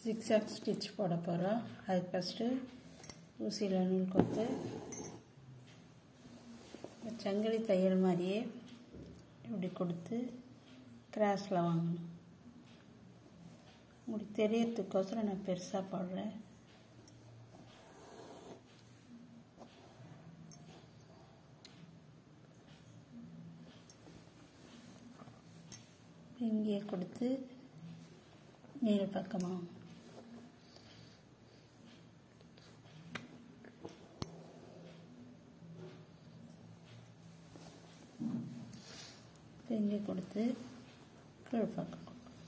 zigzag stitch போட போகிறோம் அதுக்கு ஃபஸ்ட்டு ஊசியில் நூல் கோத்து சங்கிலி தையல் மாதிரியே இப்படி கொடுத்து கிராஸில் வாங்கணும் உங்களுக்கு தெரியறதுக்கோசரம் நான் பெருசாக போடுறேன் இங்கே கொடுத்து நீள் பக்கமாக இங்கே கொடுத்து கீழ் பக்கம்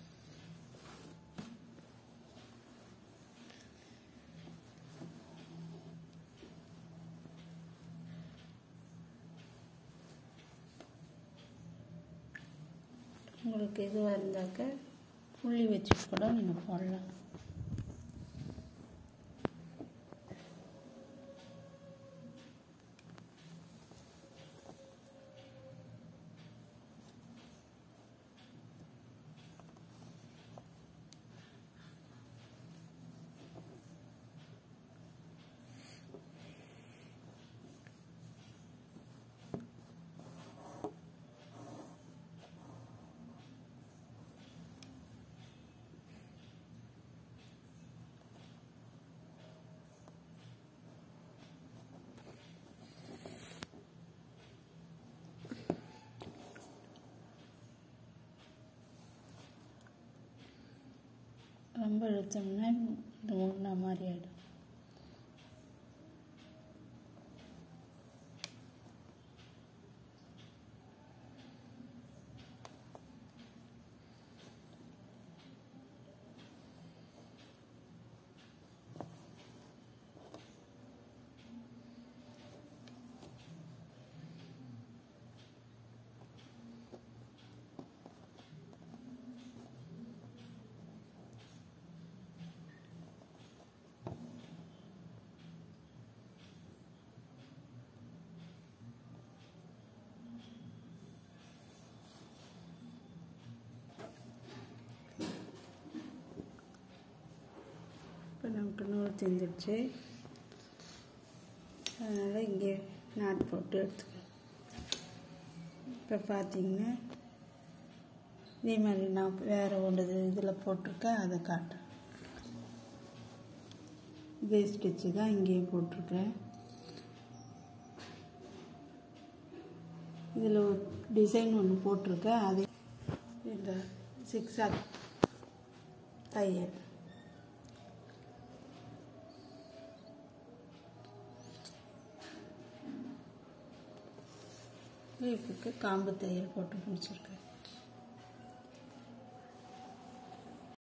உங்களுக்கு எதுவாக இருந்தாக்க புள்ளி வச்சு கூட நீங்கள் போடலாம் ரொம்ப இழுத்தோம்னா இந்த மூணா மாதிரி ஆகிடும் இப்போ நமக்கு நூல் தெரிஞ்சிடுச்சு அதனால் இங்கே நாட் போட்டு எடுத்துக்கணும் இப்போ பார்த்தீங்கன்னா இதே மாதிரி நான் வேறு ஒன்று இதில் போட்டிருக்கேன் அதை காட்டுறேன் இதே ஸ்டிச்சு தான் இங்கேயும் போட்டிருக்கேன் இதில் ஒரு டிசைன் ஒன்று போட்டிருக்கேன் அதே இந்த சிக்ஸாக் தையல் லீஃபுக்கு காம்பு தையல் போட்டு முடிச்சிருக்கேன்